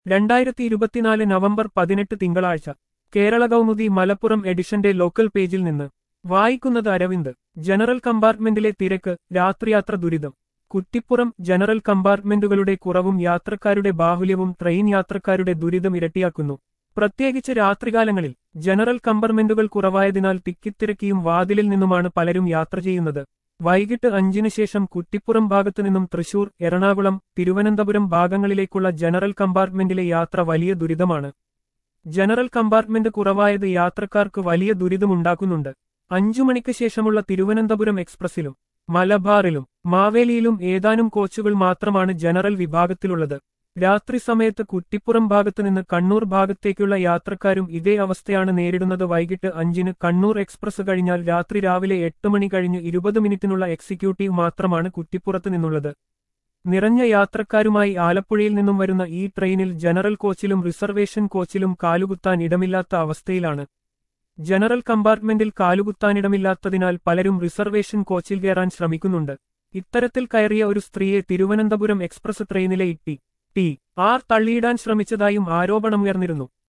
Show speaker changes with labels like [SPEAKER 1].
[SPEAKER 1] രണ്ടായിരത്തി ഇരുപത്തിനാല് നവംബർ പതിനെട്ട് തിങ്കളാഴ്ച കേരള കൗമുദി മലപ്പുറം എഡിഷന്റെ ലോക്കൽ പേജിൽ നിന്ന് വായിക്കുന്നത് അരവിന്ദ് ജനറൽ കമ്പാർട്ട്മെന്റിലെ തിരക്ക് രാത്രിയാത്ര ദുരിതം കുറ്റിപ്പുറം ജനറൽ കമ്പാർട്ട്മെന്റുകളുടെ കുറവും യാത്രക്കാരുടെ ബാഹുല്യവും ട്രെയിൻ യാത്രക്കാരുടെ ദുരിതം ഇരട്ടിയാക്കുന്നു പ്രത്യേകിച്ച് രാത്രികാലങ്ങളിൽ ജനറൽ കമ്പാർട്ട്മെന്റുകൾ കുറവായതിനാൽ തിക്കിത്തിരക്കിയും വാതിലിൽ നിന്നുമാണ് പലരും യാത്ര ചെയ്യുന്നത് വൈകിട്ട് അഞ്ചിന് ശേഷം കുറ്റിപ്പുറം ഭാഗത്തുനിന്നും തൃശൂർ എറണാകുളം തിരുവനന്തപുരം ഭാഗങ്ങളിലേക്കുള്ള ജനറൽ കമ്പാർട്ട്മെന്റിലെ യാത്ര വലിയ ദുരിതമാണ് ജനറൽ കമ്പാർട്ട്മെന്റ് കുറവായത് യാത്രക്കാർക്ക് വലിയ ദുരിതമുണ്ടാക്കുന്നുണ്ട് അഞ്ചു മണിക്ക് ശേഷമുള്ള തിരുവനന്തപുരം എക്സ്പ്രസിലും മലബാറിലും മാവേലിയിലും ഏതാനും കോച്ചുകൾ മാത്രമാണ് ജനറൽ വിഭാഗത്തിലുള്ളത് രാത്രി സമയത്ത് കുറ്റിപ്പുറം ഭാഗത്തുനിന്ന് കണ്ണൂർ ഭാഗത്തേക്കുള്ള യാത്രക്കാരും ഇതേ അവസ്ഥയാണ് നേരിടുന്നത് വൈകിട്ട് അഞ്ചിന് കണ്ണൂർ എക്സ്പ്രസ് കഴിഞ്ഞാൽ രാത്രി രാവിലെ എട്ട് മണി കഴിഞ്ഞ് ഇരുപത് മിനിറ്റിനുള്ള എക്സിക്യൂട്ടീവ് മാത്രമാണ് കുറ്റിപ്പുറത്ത് നിന്നുള്ളത് നിറഞ്ഞ യാത്രക്കാരുമായി ആലപ്പുഴയിൽ നിന്നും വരുന്ന ഈ ട്രെയിനിൽ ജനറൽ കോച്ചിലും റിസർവേഷൻ കോച്ചിലും കാലുകുത്താൻ ഇടമില്ലാത്ത അവസ്ഥയിലാണ് ജനറൽ കമ്പാർട്ട്മെന്റിൽ കാലുകുത്താനിടമില്ലാത്തതിനാൽ പലരും റിസർവേഷൻ കോച്ചിൽ കയറാൻ ശ്രമിക്കുന്നുണ്ട് ഇത്തരത്തിൽ കയറിയ ഒരു സ്ത്രീയെ തിരുവനന്തപുരം എക്സ്പ്രസ് ട്രെയിനിലെ ഇട്ടി ടി ആർ തള്ളിയിടാൻ ശ്രമിച്ചതായും ആരോപണമുയർന്നിരുന്നു